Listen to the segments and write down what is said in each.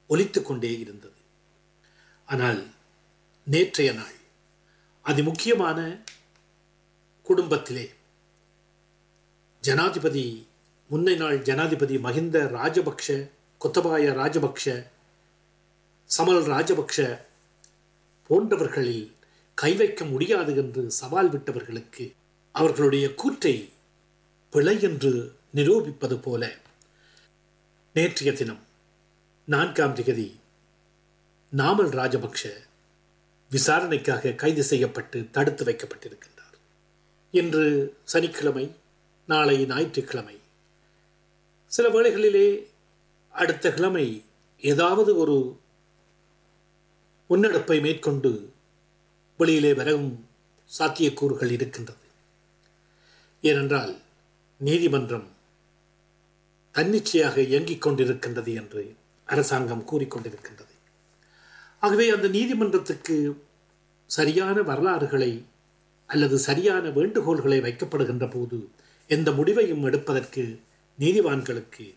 ஒலித்துக் கொண்டே இருந்தது ஆனால் நேற்றைய நாள் அதிமுக்கியமான குடும்பத்திலே ஜனாதிபதி முன்னை நாள் ஜனாதிபதி மஹிந்த ராஜபக்ஷ கொத்தபாய ராஜபக்ஷ சமல் ராஜபக்ஷ போன்றவர்களில் கை வைக்க முடியாது என்று சவால் விட்டவர்களுக்கு அவர்களுடைய கூற்றை பிழை என்று நிரூபிப்பது போல நேற்றைய தினம் நான்காம் திகதி நாமல் ராஜபக்ஷ விசாரணைக்காக கைது செய்யப்பட்டு தடுத்து வைக்கப்பட்டிருக்கின்றார் இன்று சனிக்கிழமை நாளை ஞாயிற்றுக்கிழமை சில வேளைகளிலே அடுத்த கிழமை ஏதாவது ஒரு முன்னெடுப்பை மேற்கொண்டு வெளியிலே வரவும் சாத்தியக்கூறுகள் இருக்கின்றது ஏனென்றால் நீதிமன்றம் தன்னிச்சையாக இயங்கிக் கொண்டிருக்கின்றது என்று அரசாங்கம் கூறிக்கொண்டிருக்கின்றது ஆகவே அந்த நீதிமன்றத்துக்கு சரியான வரலாறுகளை அல்லது சரியான வேண்டுகோள்களை வைக்கப்படுகின்ற போது எந்த முடிவையும் எடுப்பதற்கு நீதிவான்களுக்கு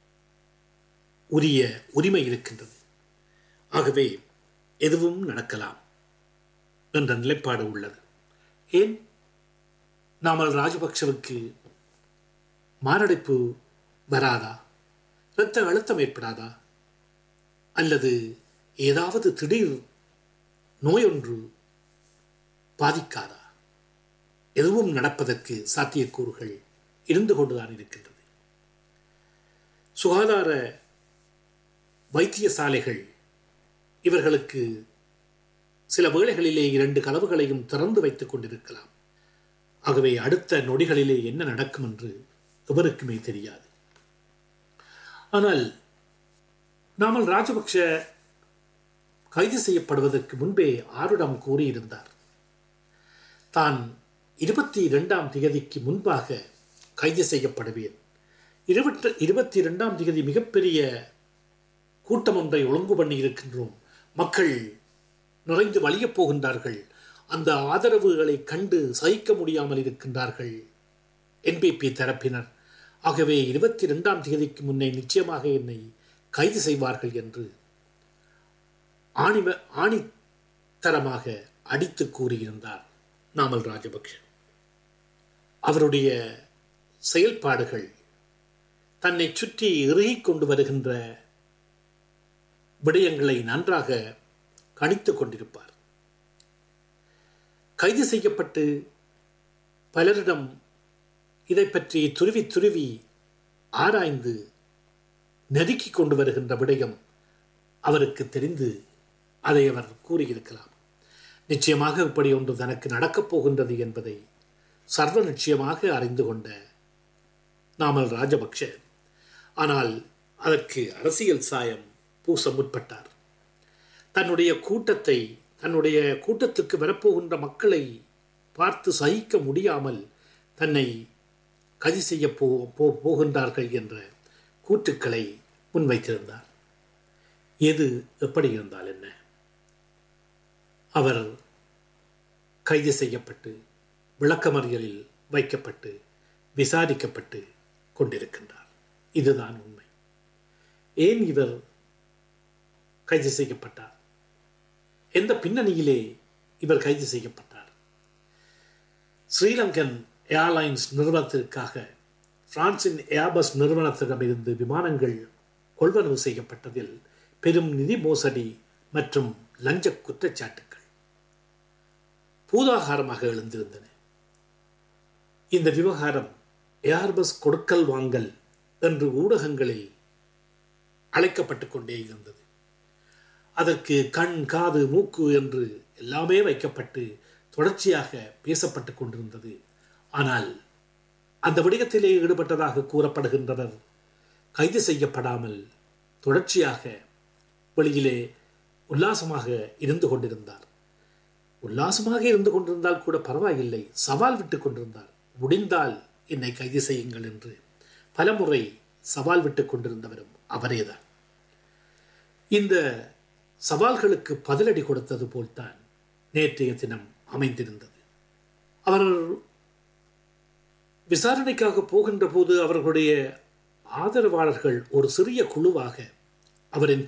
உரிய உரிமை இருக்கின்றது ஆகவே எதுவும் நடக்கலாம் என்ற நிலைப்பாடு உள்ளது ஏன் நாமல் ராஜபக்சவுக்கு மாரடைப்பு வராதா இரத்த அழுத்தம் ஏற்படாதா அல்லது ஏதாவது திடீர் நோயொன்று பாதிக்காதா எதுவும் நடப்பதற்கு சாத்தியக்கூறுகள் இருந்து கொண்டுதான் இருக்கின்றது சுகாதார வைத்தியசாலைகள் இவர்களுக்கு சில வேளைகளிலே இரண்டு கதவுகளையும் திறந்து வைத்துக் கொண்டிருக்கலாம் ஆகவே அடுத்த நொடிகளிலே என்ன நடக்கும் என்று எவருக்குமே தெரியாது ஆனால் நாமல் ராஜபக்ஷ கைது செய்யப்படுவதற்கு முன்பே ஆருடம் கூறியிருந்தார் தான் இருபத்தி இரண்டாம் திகதிக்கு முன்பாக கைது செய்யப்படுவேன் இருபத்தி இருபத்தி இரண்டாம் திகதி மிகப்பெரிய கூட்டம் ஒன்றை ஒழுங்கு பண்ணி இருக்கின்றோம் மக்கள் நிறைந்து வழியப் போகின்றார்கள் அந்த ஆதரவுகளை கண்டு சகிக்க முடியாமல் இருக்கின்றார்கள் என்பிபி தரப்பினர் ஆகவே இருபத்தி இரண்டாம் தேதிக்கு முன்னே நிச்சயமாக என்னை கைது செய்வார்கள் என்று ஆணிவ ஆணித்தரமாக அடித்து கூறியிருந்தார் நாமல் ராஜபக்ஷ அவருடைய செயல்பாடுகள் தன்னை சுற்றி இறுகிக் கொண்டு வருகின்ற விடயங்களை நன்றாக கணித்து கொண்டிருப்பார் கைது செய்யப்பட்டு பலரிடம் இதை பற்றி துருவி துருவி ஆராய்ந்து நெருக்கிக் கொண்டு வருகின்ற விடயம் அவருக்கு தெரிந்து அதை அவர் கூறியிருக்கலாம் நிச்சயமாக இப்படி ஒன்று தனக்கு நடக்கப் போகின்றது என்பதை சர்வ நிச்சயமாக அறிந்து கொண்ட நாமல் ராஜபக்ஷ ஆனால் அதற்கு அரசியல் சாயம் பூச முற்பட்டார் தன்னுடைய கூட்டத்தை தன்னுடைய கூட்டத்துக்கு வரப்போகின்ற மக்களை பார்த்து சகிக்க முடியாமல் தன்னை கைது செய்ய போ போகின்றார்கள் என்ற கூற்றுக்களை முன்வைத்திருந்தார் எது எப்படி இருந்தால் என்ன அவர் கைது செய்யப்பட்டு விளக்கமறியலில் வைக்கப்பட்டு விசாரிக்கப்பட்டு கொண்டிருக்கின்றார் இதுதான் உண்மை ஏன் இவர் கைது செய்யப்பட்டார் எந்த பின்னணியிலே இவர் கைது செய்யப்பட்டார் ஸ்ரீலங்கன் ஏர்லைன்ஸ் நிறுவனத்திற்காக பிரான்சின் ஏர்பஸ் நிறுவனத்திடமிருந்து விமானங்கள் கொள்வனவு செய்யப்பட்டதில் பெரும் நிதி மோசடி மற்றும் லஞ்ச குற்றச்சாட்டுகள் பூதாகாரமாக எழுந்திருந்தன இந்த விவகாரம் ஏர்பஸ் கொடுக்கல் வாங்கல் என்று ஊடகங்களில் அழைக்கப்பட்டு கொண்டே இருந்தது அதற்கு கண் காது மூக்கு என்று எல்லாமே வைக்கப்பட்டு தொடர்ச்சியாக பேசப்பட்டு கொண்டிருந்தது ஆனால் அந்த விடயத்திலே ஈடுபட்டதாக கூறப்படுகின்றனர் கைது செய்யப்படாமல் தொடர்ச்சியாக வெளியிலே உல்லாசமாக இருந்து கொண்டிருந்தார் உல்லாசமாக இருந்து கொண்டிருந்தால் கூட பரவாயில்லை சவால் விட்டு கொண்டிருந்தார் முடிந்தால் என்னை கைது செய்யுங்கள் என்று பலமுறை சவால் விட்டு கொண்டிருந்தவரும் அவரேதான் இந்த சவால்களுக்கு பதிலடி கொடுத்தது போல்தான் நேற்றைய தினம் அமைந்திருந்தது அவர் விசாரணைக்காக போகின்ற போது அவர்களுடைய ஆதரவாளர்கள் ஒரு சிறிய குழுவாக அவரின்